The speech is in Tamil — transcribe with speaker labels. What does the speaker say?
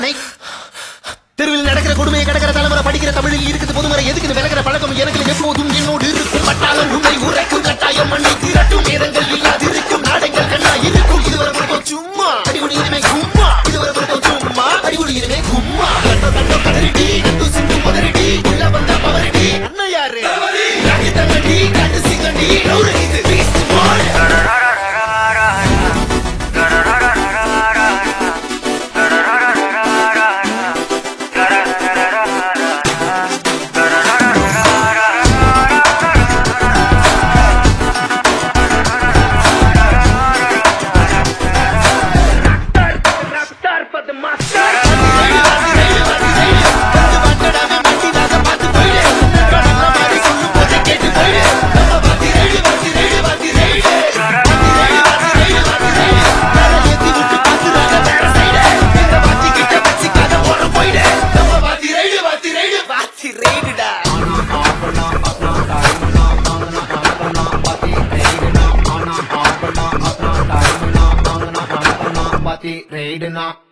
Speaker 1: அணை தெருவில் நடக்கிற கொடுமையை கடக்கிற தலைமுறை படிக்கிற தமிழில் இருக்குது பொதுமறை எதுக்கு விலகிற பழக்கம் எனக்கு எப்போதும் என்னோடு இருக்கும் பட்டாளம் உண்மை உரைக்கும் கட்டாயம் மண்ணை திரட்டும் வேதங்கள் இல்லாதிருக்கும் நாடங்கள் கண்ணா இருக்கும் இதுவரை கொடுக்கும் சும்மா அடிபொடி இனிமே கும்மா இதுவரை கொடுக்கும் சும்மா அடிபொடி இனிமே கும்மா கண்டோ கண்டோ கதறிடி நந்து சிந்து முதறிடி உள்ள வந்த பவரிடி அண்ணன் யாரு ராகி தங்கடி கண்டு சிங்கடி நவுறு இது beast boy.
Speaker 2: ரைடுனா